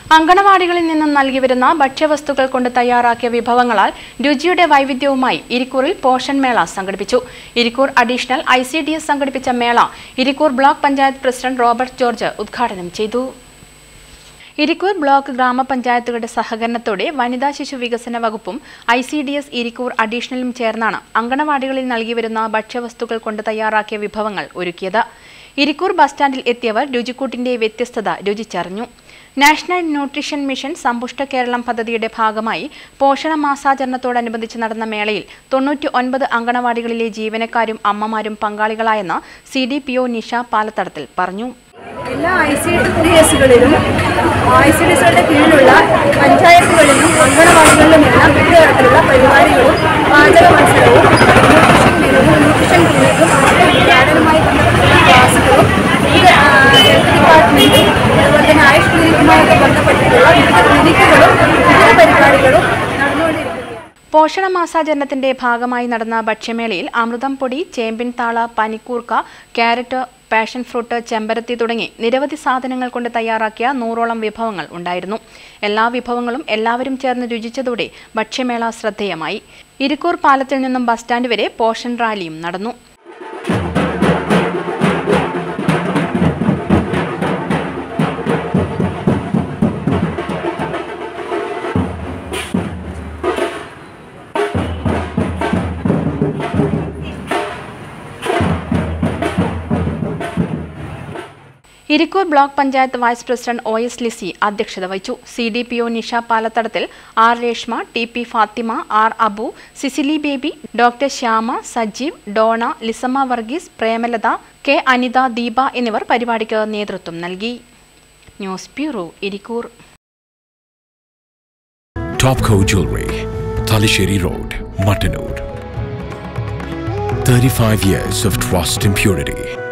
അങ്കണവാടികളിൽ നിന്നും നൽകി വരുന്ന ഭക്ഷ്യവസ്തുക്കൾ കൊണ്ട് തയ്യാറാക്കിയ വിഭവങ്ങളാൽ രുചിയുടെ വൈവിധ്യവുമായി ഇരിക്കൂറിൽ പോഷൻ മേള സംഘടിപ്പിച്ചു Irikkur additional I C D S സംഘടിപ്പിച്ച മേള Irikkur block panchayat president Robert George ഉദ്ഘാടനം ചെയ്തു ഇരിക്കൂർ ബ്ലോക്ക് ഗ്രാമപഞ്ചായത്തുകളുടെ സഹകരണത്തോടെ വനിതാ ശിശു വികസന വകുപ്പും I C D S Irikkur അഡീഷണലും ചേർന്നാണ് അങ്കണവാടികളിൽ നൽകി വരുന്ന ഭക്ഷ്യവസ്തുക്കൾ കൊണ്ട് തയ്യാറാക്കിയ വിഭവങ്ങൾ ഒരുക്കിയത് ഇരിക്കൂർ ബസ് സ്റ്റാൻഡിൽ എത്തിയവർ രുചിക്കൂട്ടിന്റെ വ്യത്യസ്തത രുചിച്ചറിഞ്ഞു നാഷണൽ ന്യൂട്രീഷൻ മിഷൻ സമ്പുഷ്ട കേരളം പദ്ധതിയുടെ ഭാഗമായി പോഷണ മാസാചരണത്തോടനുബന്ധിച്ച് നടന്ന മേളയിൽ തൊണ്ണൂറ്റി ഒൻപത് അങ്കണവാടികളിലെ ജീവനക്കാരും അമ്മമാരും പങ്കാളികളായെന്ന് C D P O Nisha Palathadathil പറഞ്ഞു എല്ലാ ഐ സി ഡി എസുകളിലും ഐ സി ഡി എസുകളുടെ കീഴിലുള്ള പഞ്ചായത്തുകളിലും അംഗനവാടികളിലുമെല്ലാം വിവിധ തരത്തിലുള്ള പരിപാടികളും പാചക മത്സരവും ന്യൂട്രീഷൻ ക്ലിനിക്കും ന്യൂട്രീഷൻ ക്ലിനിക്കും അതുപോലെ വിജ്ഞാനവുമായി ബന്ധപ്പെട്ടുള്ള ക്ലാസുകളും വിവിധ ഹെൽത്ത് ഡിപ്പാർട്ട്മെൻറ്റും അതുപോലെ തന്നെ ആയുഷ് ക്ലിനിക്കുമായൊക്കെ ബന്ധപ്പെട്ടിട്ടുള്ള വിവിധ ക്ലിനിക്കുകളും വിവിധ പരിപാടികളും നടന്നുകൊണ്ടിരിക്കുന്നു പോഷണ മാസാചരണത്തിന്റെ ഭാഗമായി നടന്ന ഭക്ഷ്യമേളയിൽ അമൃതം പൊടി ചേമ്പിൻ താള പനിക്കൂർക്ക ക്യാരറ്റ് പാഷൻ ഫ്രൂട്ട് ചെമ്പരത്തി തുടങ്ങി നിരവധി സാധനങ്ങൾ കൊണ്ട് തയ്യാറാക്കിയ നൂറോളം വിഭവങ്ങൾ ഉണ്ടായിരുന്നു എല്ലാ വിഭവങ്ങളും എല്ലാവരും ചേർന്ന് രുചിച്ചതോടെ ഭക്ഷ്യമേള ശ്രദ്ധേയമായി ഇരിക്കൂർ പാലത്തിൽ നിന്നും ബസ് സ്റ്റാൻഡ് വരെ പോഷൻ റാലിയും നടന്നു Irikkur block panchayat vice president O S Lissy അധ്യക്ഷത വഹിച്ചു C D P O Nisha Palathadathil R Reshma T P Fathima R Abu Cicily Baby doctor Shyama Sajeev Dona Lissamma Varghese Premalatha K Anitha Deepa എന്നിവർ പരിപാടിക്ക് നേതൃത്വം നൽകി news bureau Irikkur Topco Jewelry, Talisheri Road, Matanur. 35 years of trust and purity.